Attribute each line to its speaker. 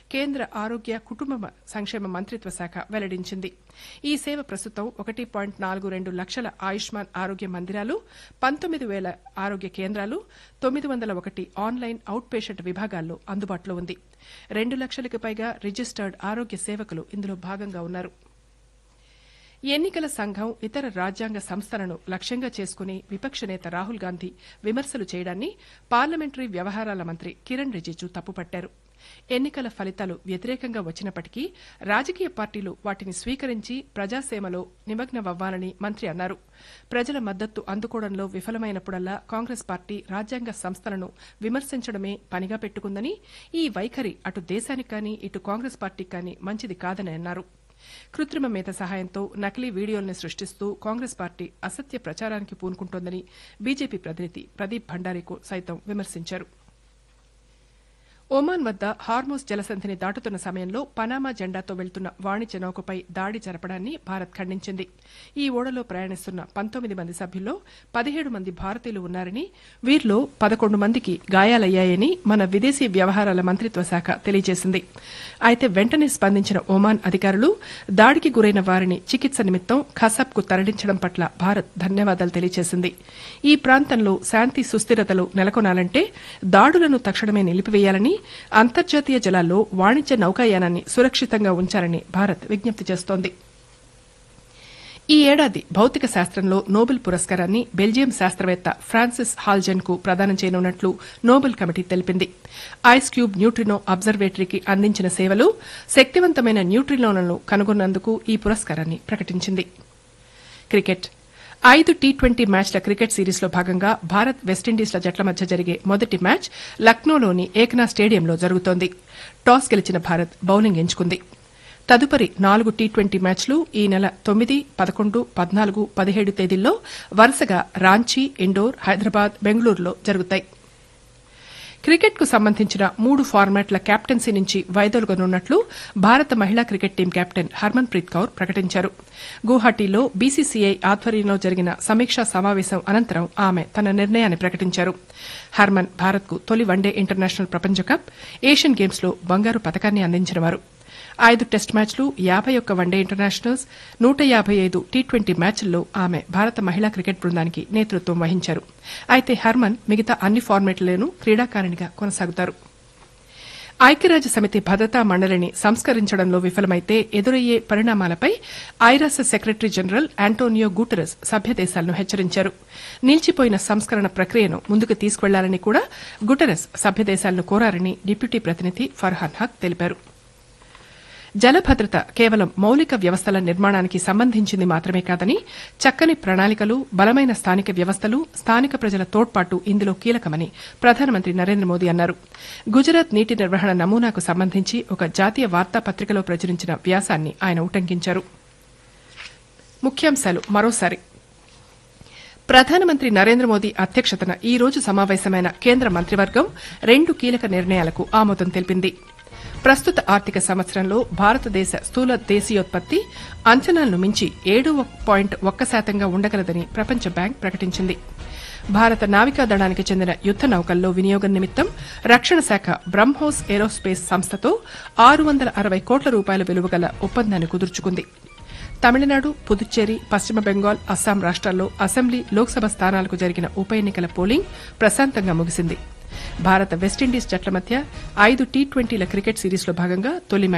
Speaker 1: కేంద్ర ఆరోగ్య కుటుంబ సంక్షేమ మంత్రిత్వ శాఖ వెల్లడించింది ఈ సేవ ప్రస్తుతం ఒకటి పాయింట్ నాలుగు రెండు లక్షల ఆయుష్మాన్ ఆరోగ్య మందిరాలు పంతొమ్మిది వేల ఆరోగ్య కేంద్రాలు తొమ్మిది వందల ఒకటి ఆన్లైన్ అవుట్ పేషెంట్ విభాగాల్లో అందుబాటులో ఉంది రెండు లక్షలకు పైగా రిజిస్టర్డ్ ఆరోగ్య సేవకులు ఇందులో భాగంగా ఉన్నారు ఎన్నికల సంఘం ఇతర రాజ్యాంగ సంస్థలను లక్ష్యంగా చేసుకుని విపక్ష నేత రాహుల్ గాంధీ విమర్శలు చేయడాన్ని పార్లమెంటరీ వ్యవహారాల మంత్రి కిరణ్ రిజిజు తప్పుపట్టారు ఎన్నికల ఫలితాలు వ్యతిరేకంగా వచ్చినప్పటికీ రాజకీయ పార్టీలు వాటిని స్వీకరించి ప్రజాసేవలో నిమగ్నమవ్వాలని మంత్రి అన్నారు ప్రజల మద్దతు అందుకోవడంలో విఫలమైనప్పుడల్లా కాంగ్రెస్ పార్టీ రాజ్యాంగ సంస్థలను విమర్శించడమే పనిగా పెట్టుకుందని ఈ వైఖరి అటు దేశానికి కానీ ఇటు కాంగ్రెస్ పార్టీకి కానీ మంచిది కాదని అన్నారు కృత్రిమ మేత సహాయంతో నకిలీ వీడియోల్ని సృష్టిస్తూ కాంగ్రెస్ పార్టీ అసత్య ప్రచారానికి పూనుకుంటోందని బీజేపీ ప్రతినిధి ప్రదీప్ భండారీ సైతం విమర్శించారు ఒమాన్ వద్ద హార్మోస్ జలసంధిని దాటుతున్న సమయంలో పనామా జెండాతో వెళ్తున్న వాణిజ్య నౌకపై దాడి జరపడాన్ని భారత్ ఖండించింది ఈ ఓడలో ప్రయాణిస్తున్న పంతొమ్మిది మంది సభ్యుల్లో పదిహేడు మంది భారతీయులు ఉన్నారని వీరిలో పదకొండు మందికి గాయాలయ్యాయని మన విదేశీ వ్యవహారాల మంత్రిత్వ శాఖ తెలియజేసింది అయితే వెంటనే స్పందించిన ఒమాన్ అధికారులు దాడికి గురైన వారిని చికిత్స నిమిత్తం ఖసాబ్కు తరలించడం పట్ల భారత్ ధన్యవాదాలు తెలియజేసింది ఈ ప్రాంతంలో శాంతి సుస్థిరతలు నెలకొనాలంటే దాడులను తక్షణమే నిలిపివేయాలని అంతర్జాతీయ జలాల్లో వాణిజ్య నౌకాయానాన్ని సురక్షితంగా ఉంచాలని భారత్ విజ్ఞప్తి చేస్తోంది ఈ ఏడాది భౌతిక శాస్త్రంలో నోబెల్ పురస్కారాన్ని బెల్జియం శాస్త్రవేత్త ఫ్రాన్సిస్ హాల్జెన్ కు ప్రదానం చేయనున్నట్లు నోబెల్ కమిటీ తెలిపింది ఐస్ క్యూబ్ న్యూట్రినో అబ్జర్వేటరీకి అందించిన సేవలు శక్తివంతమైన న్యూట్రినోలను కనుగొన్నందుకు ఈ పురస్కారాన్ని ప్రకటించింది క్రికెట్ ఐదు టీ ట్వంటీ మ్యాచ్ల క్రికెట్ సిరీస్లో భాగంగా భారత్ వెస్టిండీస్ల జట్ల మధ్య జరిగే మొదటి మ్యాచ్ లక్నోలోని ఏక్నా స్టేడియంలో జరుగుతోంది టాస్ గెలిచిన భారత్ బౌలింగ్ ఎంచుకుంది తదుపరి నాలుగు టీ ట్వంటీ మ్యాచ్లు ఈ నెల తొమ్మిది పదకొండు పద్నాలుగు పదిహేడు తేదీల్లో వరుసగా రాంచీ ఇండోర్ హైదరాబాద్ బెంగళూరులో జరుగుతాయి క్రికెట్కు సంబంధించిన మూడు ఫార్మాట్ల కెప్టెన్సీ నుంచి వైదొలగనున్నట్లు భారత మహిళా cricket team captain Harmanpreet Kaur ప్రకటించారు గువాహటీలో బీసీసీఐ ఆధ్వర్యంలో జరిగిన సమీక్షా సమావేశం అనంతరం ఆమె తన నిర్ణయాన్ని ప్రకటించారు హర్మన్ భారత్కు తొలి వన్డే ఇంటర్నేషనల్ ప్రపంచ కప్ ఏషియన్ గేమ్స్లో బంగారు పతకాన్ని అందించినవారు ఐదు టెస్ట్ మ్యాచ్లు యాబై ఒక్క వన్డే ఇంటర్నేషనల్స్ నూట యాబై ఐదు టీ ట్వంటీ మ్యాచ్ల్లో ఆమె భారత మహిళా క్రికెట్ బృందానికి నేతృత్వం వహించారు అయితే హర్మన్ మిగతా అన్ని ఫార్మాట్లలోనూ క్రీడాకారిణిగా కొనసాగుతారు ఐక్యరాజ్య సమితి భద్రతా మండలిని సంస్కరించడంలో విఫలమైతే ఎదురయ్యే పరిణామాలపై ఐరాస సెక్రటరీ జనరల్ ఆంటోనియో గూటరస్ సభ్య దేశాలను హెచ్చరించారు నిలిచిపోయిన సంస్కరణ ప్రక్రియను ముందుకు తీసుకెళ్లాలని కూడా గుటరస్ సభ్య దేశాలను కోరారని డిప్యూటీ ప్రతినిధి ఫర్హాన్ హక్ తెలిపారు జలభద్రత కేవలం మౌలిక వ్యవస్థల నిర్మాణానికి సంబంధించింది మాత్రమే కాదని చక్కని ప్రణాళికలు బలమైన స్థానిక వ్యవస్థలు స్థానిక ప్రజల తోడ్పాటు ఇందులో కీలకమని ప్రధానమంత్రి నరేంద్ర మోదీ అన్నారు గుజరాత్ నీటి నిర్వహణ నమూనాకు సంబంధించి ఒక జాతీయ వార్తాపత్రికలో ప్రచురించిన వ్యాసాన్ని ఆయన ఉటంకించారు ముఖ్యాంశాలు మరోసారి ప్రధానమంత్రి నరేంద్ర మోదీ అధ్యక్షతన ఈ రోజు సమావేశమైన కేంద్ర మంత్రివర్గం రెండు కీలక నిర్ణయాలకు ఆమోదం తెలిపింది ప్రస్తుత ఆర్థిక సంవత్సరంలో భారతదేశ స్థూల దేశీయోత్పత్తి అంచనాలను మించి ఏడు పాయింట్ ఒక్క శాతంగా ఉండగలదని ప్రపంచ బ్యాంక్ ప్రకటించింది భారత నావికా దళానికి చెందిన యుద్ద నౌకల్లో వినియోగం నిమిత్తం రక్షణ శాఖ బ్రహ్మోస్ ఏరోస్పేస్ సంస్థతో ఆరు వందల అరవై కోట్ల రూపాయల విలువగల ఒప్పందాన్ని కుదుర్చుకుంది తమిళనాడు పుదుచ్చేరి పశ్చిమ బెంగాల్ అస్సాం రాష్ట్రాల్లో అసెంబ్లీ లోక్సభ స్థానాలకు జరిగిన ఉప ఎన్నికల పోలింగ్ ప్రశాంతంగా ముగిసింది భారత వెస్టిండీస్ జట్ల మధ్య ఐదు టీ ట్వంటీల క్రికెట్ సిరీస్లో భాగంగా తొలి